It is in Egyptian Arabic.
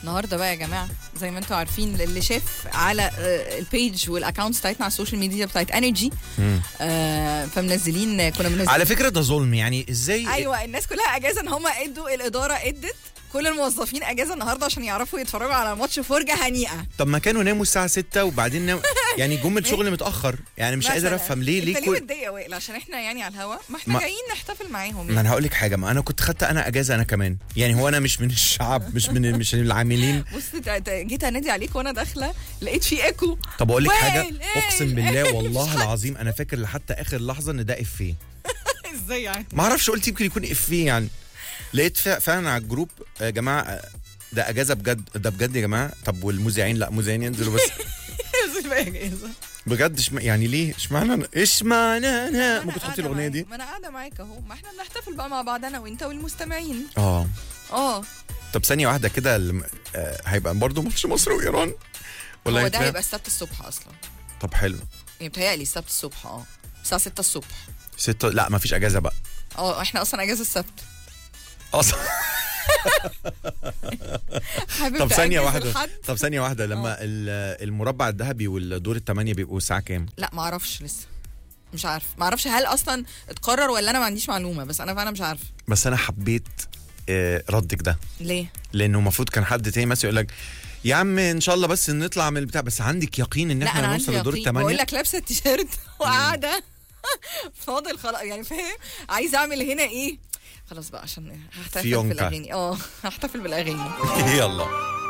النهارده بقى يا جماعه زي ما انتم عارفين اللي شاف على آه، البيج والاكونتس بتاعتنا على السوشيال ميديا بتاعت انرجي آه فمنزلين كنا منزلين على فكره ده ظلم يعني ازاي ايوه الناس كلها اجازه ان هم ادوا الاداره ادت كل الموظفين اجازه النهارده عشان يعرفوا يتفرجوا على ماتش فرجه هنيئه طب ما كانوا ناموا الساعه 6 وبعدين ناموا يعني جم الشغل متاخر يعني مش قادر مثلاً. افهم ليه ليه انت ليه كل متضايق يا وائل عشان احنا يعني على الهوا ما احنا ما- جايين نحتفل معاهم ما يعني. انا هقول لك حاجه ما انا كنت خدت انا اجازه انا كمان يعني هو انا مش من الشعب مش من مش من العاملين بص تا- تا- جيت انادي عليك وانا داخله لقيت في ايكو طب اقول لك حاجه وائل، إيه؟ اقسم بالله مش والله حد. العظيم انا فاكر لحتى اخر لحظه ان ده افيه ازاي يعني ما اعرفش قلت يمكن يكون افيه يعني لقيت فع- فعلا على الجروب يا جماعه آه، ده اجازه بجد ده بجد يا جماعه طب والمذيعين لا مذيعين ينزلوا بس بجد شم... يعني ليه اشمعنى انا اشمعنى انا ممكن تحطي الاغنيه دي ما انا قاعده معاك اهو ما احنا بنحتفل بقى مع بعض انا وانت والمستمعين اه اه طب ثانيه واحده كده الم- آه، هيبقى برضه ماتش مصر وايران ولا هو ده هيتلعب؟ هيبقى السبت الصبح اصلا طب حلو يعني بتهيألي السبت الصبح اه الساعه 6 الصبح ستة لا ما فيش اجازه بقى اه احنا اصلا اجازه السبت اصلا حابب طب ثانيه تأجز واحده الحد؟ طب ثانيه واحده لما آه. ال- المربع الذهبي والدور الثمانيه بيبقوا الساعه كام لا ما اعرفش لسه مش عارف ما اعرفش هل اصلا اتقرر ولا انا ما عنديش معلومه بس انا فعلا مش عارفه بس انا حبيت آه، ردك ده ليه لانه المفروض كان حد تاني مثلا يقول لك يا عم ان شاء الله بس نطلع من البتاع بس عندك يقين ان لا انا احنا عندي نوصل لدور يقين بقول الثمانيه لك لابسه التيشيرت وقاعده فاضل خلاص يعني فاهم عايزه اعمل هنا ايه خلاص بقى عشان هحتفل فيونكة. بالاغاني اه هحتفل بالاغاني يلا